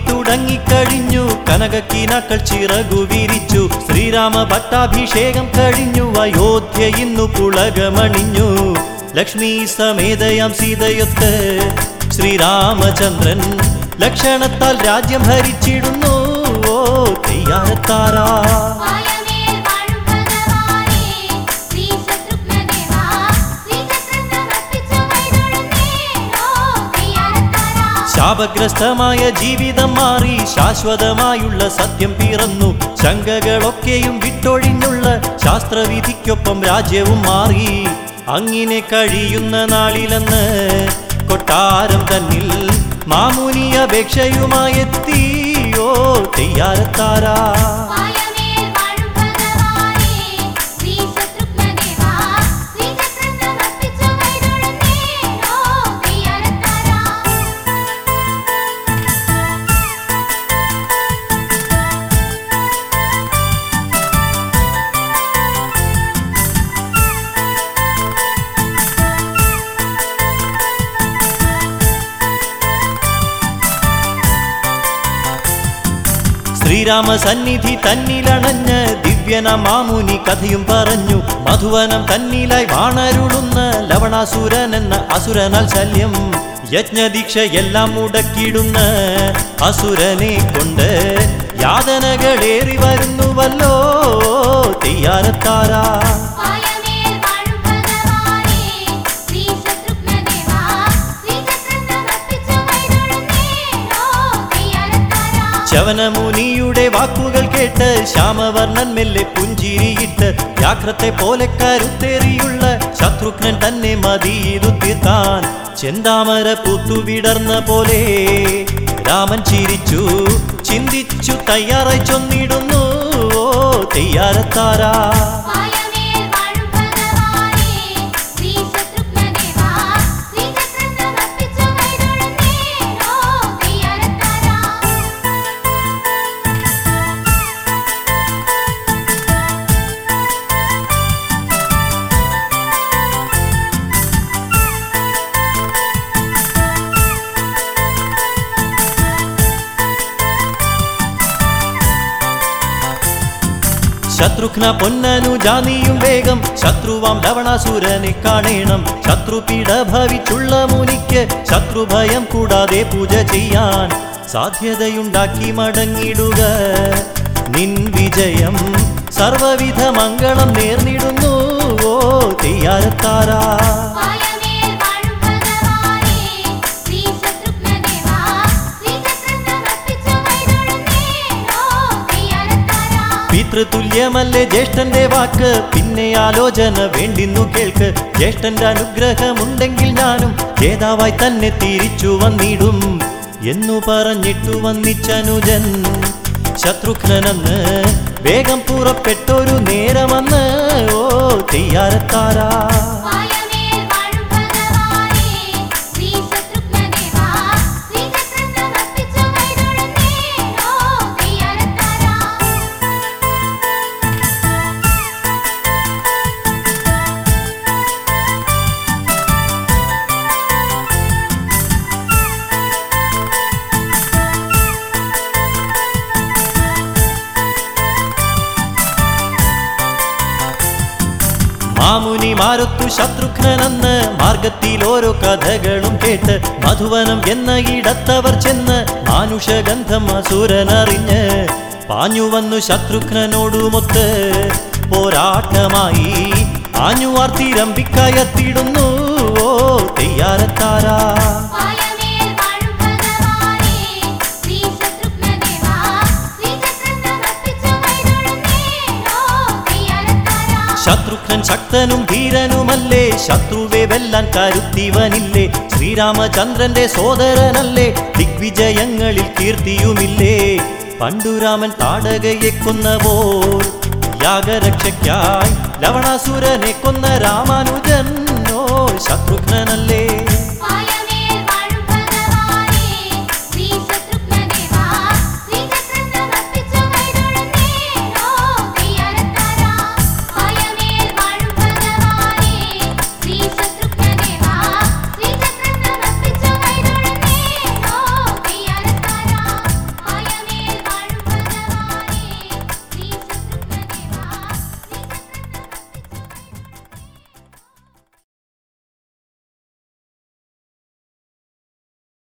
തുടങ്ങിക്കഴിഞ്ഞു കനകക്കിനാക്കൾ ചിറകു വിരിച്ചു ശ്രീരാമ പട്ടാഭിഷേകം കഴിഞ്ഞു അയോധ്യ ഇന്നു പുളകമണിഞ്ഞു ലക്ഷ്മി സമേതയാം സീതയൊത്ത് ശ്രീരാമചന്ദ്രൻ ലക്ഷണത്താൽ രാജ്യം ഭരിച്ചിടുന്നു ഓ തെയ്യാറത്താരാ വായമേൽ വാഴും ഭഗവാനേ ശ്രീ ശത്രുഘ്നദേവാ ശ്രീചക്രം സമർപ്പിച്ചു കൈതൊഴുന്നേരോ തെയ്യാറത്താരാ ശാപഗ്രസ്തമായ ജീവിതം മാറി ശാശ്വതമായുള്ള സത്യം പിറന്നു ശങ്കകളൊക്കെയും വിട്ടൊഴിഞ്ഞുള്ള ശാസ്ത്രവിധിക്കൊപ്പം രാജ്യവും മാറി അങ്ങിനെ കഴിയുന്ന നാളിലെന്ന് കൊട്ടാരം തന്നിൽ മാമുനി അപേക്ഷയുമായെത്തി ഓ തെയ്യാറത്താരാ വായമേൽ വാഴും ഭഗവാനേ ശ്രീ ശത്രുഘ്നദേവാ ശ്രീചക്രം സമർപ്പിച്ചു കൈതൊഴുന്നേരോ തെയ്യാറത്താരാ ശ്രീരാമ സന്നിധി തന്നിലണഞ്ഞ് ദിവ്യന മാമുനി കഥയും പറഞ്ഞു മധുവനം തന്നിലായി വാണരുളുന്ന ലവണാസുരൻ എന്ന അസുരനാൽ ശല്യം യജ്ഞദീക്ഷ എല്ലാം മുടക്കിടുന്ന അസുരനെ കൊണ്ട് യാതനകളേറി വരുന്നുവല്ലോ തെയ്യാറത്താരാ വായമേൽ വാഴും ഭഗവാനേ ശ്രീ ശത്രുഘ്നദേവാ ശ്രീചക്രം സമർപ്പിച്ചു കൈതൊഴുന്നേരോ തെയ്യാറത്താരാ ശവനമുനിയുടെ വാക്കുകൾ കേട്ട് ശ്യാമവർണ്ണൻ മെല്ലെ പുഞ്ചിരിയിട്ട് വ്യാഘ്രത്തെ പോലെ കരുത്തേറിയുള്ള ശത്രുഘ്നൻ തന്നെ മതിയിതു തീർക്കാൻ ചെന്താമര പൂത്തുവിടർന്ന പോലെ രാമൻ ചിരിച്ചു ചിന്തിച്ചു തയ്യാറായി ചൊന്നിടുന്നു ഓ തെയ്യാറത്താരാ വായമേൽ വാഴും ഭഗവാനേ ശ്രീ ശത്രുഘ്നദേവാ ശ്രീചക്രം സമർപ്പിച്ചു കൈതൊഴുന്നേരോ തെയ്യാറത്താരാ ശത്രുഘ്ന പൊന്നനു ജാതിയും വേഗം ശത്രുവാം ലവണാസുരനെ കാണേണം ശത്രുപീഡ ഭവിച്ചുള്ള മുനിക്ക് ശത്രുഭയം കൂടാതെ പൂജ ചെയ്യാൻ സാധ്യതയുണ്ടാക്കി മടങ്ങിടുക നിൻ വിജയം സർവവിധ മംഗളം നേർന്നിടുന്നു ഓ തെയ്യാരത്താരാ വായമേൽ വാഴും ഭഗവാനേ ശ്രീ ശത്രുഘ്നദേവാ ശ്രീചക്രം സമർപ്പിച്ചു കൈതൊഴുന്നേരോ തെയ്യാറത്താരാ പിതൃതുല്യമല്ലേ ജ്യേഷ്ഠന്റെ വാക്ക് പിന്നെ ആലോചന വേണ്ടിന്നു കേൾക്ക് ജ്യേഷ്ഠന്റെ അനുഗ്രഹമുണ്ടെങ്കിൽ ഞാനും ജേതാവായി തന്നെ തിരിച്ചു വന്നിടും എന്നു പറഞ്ഞിട്ടു വന്നിച്ചനുജൻ ശത്രുഘ്നെന്ന് വേഗം പുറപ്പെട്ടൊരു നേരമെന്ന് ഓ തെയ്യാരത്താരാ വായമേൽ വാഴും ഭഗവാനേ ശ്രീ ശത്രുഘ്നദേവാ ശ്രീചക്രം സമർപ്പിച്ചു കൈതൊഴുന്നേരോ തെയ്യാറത്താരാ മാമുനി മാരുത്തു ശത്രുഘ്നെന്ന് മാർഗത്തിൽ ഓരോ കഥകളും കേട്ട് മധുവനം എന്ന ഇടത്തവർ ചെന്ന് മാനുഷഗന്ധം അസുരനറിഞ്ഞ് പാഞ്ഞു വന്നു ശത്രുഘ്നോടുമൊത്ത് പോരാട്ടമായി ആഞ്ഞുവാർത്തിരമ്പിക്കയത്തിടുന്നു ഓ തെയ്യാറത്താരാ വായമേൽ വാഴും ഭഗവാനേ ശ്രീ ശത്രുഘ്നദേവാ ശ്രീചക്രം സമർപ്പിച്ചു കൈതൊഴുന്നേരോ തെയ്യാറത്താരാ ശത്രുഘ്നൻ ശക്തനും ധീരനുമല്ലേ ശത്രുവെ വെല്ലാൻ കരുത്തിവനില്ലേ ശ്രീരാമചന്ദ്രന്റെ സോദരനല്ലേ ദിഗ്വിജയങ്ങളിൽ കീർത്തിയുമില്ലേ പണ്ടുരാമൻ താടകയെ കൊന്നപോൽ യാഗരക്ഷയ്ക്കായി ലവണാസുരനെ കൊന്ന രാമാനുജൻ ഓ ശത്രുഘ്നനല്ലേ